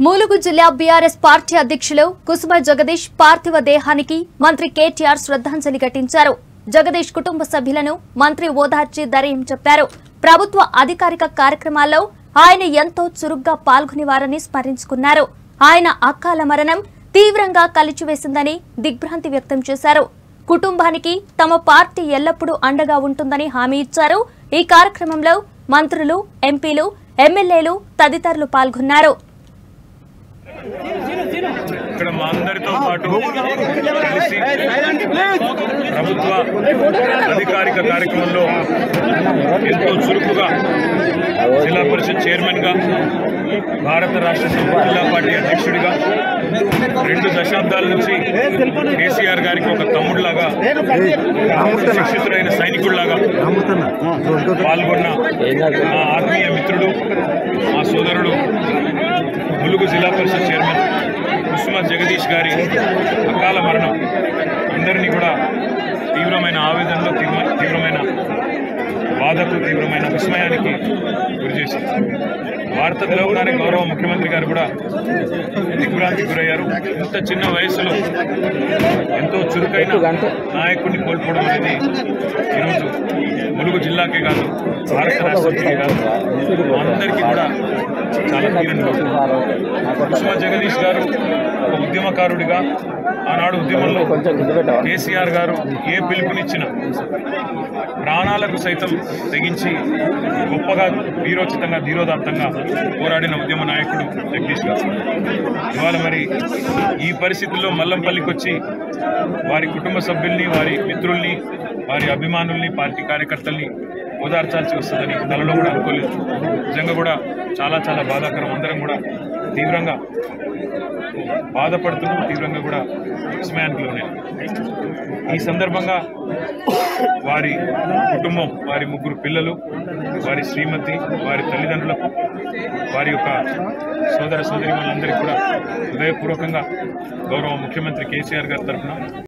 మూలుగు జిల్లా BRS party అధ్యక్షులు కుసుమ జగదీష్ పార్థివ దేహానికి మంత్రి కేటీఆర్ శ్రద్ధాంజలి ఘటించారు జగదీష్ కుటుంబ సభ్యులను మంత్రి ఓదార్చి ధైర్యం చెప్పారు ప్రభుత్వ అధికారిక కార్యక్రమాల్లో ఆయన ఎంతో చురుగ్గా పాల్గొనేవారని స్మరించుకున్నారు ఆయన అకాల మరణం తీవ్రంగా కలిచివేసిందని దిగ్భ్రాంతి వ్యక్తం చేశారు కుటుంబానికి తమ పార్టీ ఎల్లప్పుడూ అండగా ఉంటుందని హామీ ఇచ్చారు ఈ కార్యక్రమంలో మంత్రులు ఎంపీలు ఎమ్మెల్యేలు తదితరులు పాల్గొన్నారు ఇక్కడ మా అందరితో పాటు కలిసి ప్రభుత్వ అధికారిక కార్యక్రమంలో ఎంతో చురుకుగా జిల్లా పరిషత్ చైర్మన్గా భారత రాష్ట్ర సమితి జిల్లా పార్టీ అధ్యక్షుడిగా రెండు దశాబ్దాల నుంచి కేసీఆర్ గారికి ఒక తమ్ముడిలాగా శిక్షితుడైన సైనికుడిలాగా పాల్గొన్న మా ఆత్మీయ మిత్రుడు మా సోదరుడు ములుగు జిల్లా పరిషత్ చైర్మన్ కుసుమ జగదీష్ గారి అకాల మరణం అందరినీ కూడా తీవ్రమైన ఆవేదనలో తీవ్ర- తీవ్రమైన బాధకు తీవ్రమైన విస్మయానికి గురి చేసింది వార్త తెలవగానే గౌరవ ముఖ్యమంత్రి గారు కూడా దిగ్భ్రాంతికి గురయ్యారు ఇంత చిన్న వయసులో ఎంతో చురుకైన నాయకుడిని కోల్పోవడం అనేది ఈరోజు ములుగు జిల్లాకే కాదు భారత రాష్ట్రానికి కాదు అందరికీ కూడా చాలా తీరని లోటు. కుసుమ జగదీష్ గారు ఒక ఉద్యమకారుడిగా ఆనాడు ఉద్యమంలో కేసీఆర్ గారు ఏ పిలుపునిచ్చినా ప్రాణాలకు సైతం తెగించి గొప్పగా వీరోచితంగా ధీరోదాత్తంగా పోరాడిన ఉద్యమ నాయకుడు జగదీష్ గారు ఇవాళ మరి ఈ పరిస్థితుల్లో మల్లంపల్లికి వచ్చి వారి కుటుంబ సభ్యుల్ని వారి మిత్రుల్ని వారి అభిమానుల్ని పార్టీ కార్యకర్తల్ని ఓదార్చాల్సి వస్తుందని తలలో కూడా అనుకోలేదు నిజంగా కూడా చాలా చాలా బాధాకరం అందరం కూడా తీవ్రంగా బాధపడుతున్నాం తీవ్రంగా కూడా విస్మయానికి లోనే ఈ సందర్భంగా వారి కుటుంబం వారి ముగ్గురు పిల్లలు వారి శ్రీమతి వారి తల్లిదండ్రులకు వారి యొక్క సోదర సోదరి వాళ్ళందరికీ కూడా హృదయపూర్వకంగా గౌరవ ముఖ్యమంత్రి కేసీఆర్ గారి తరఫున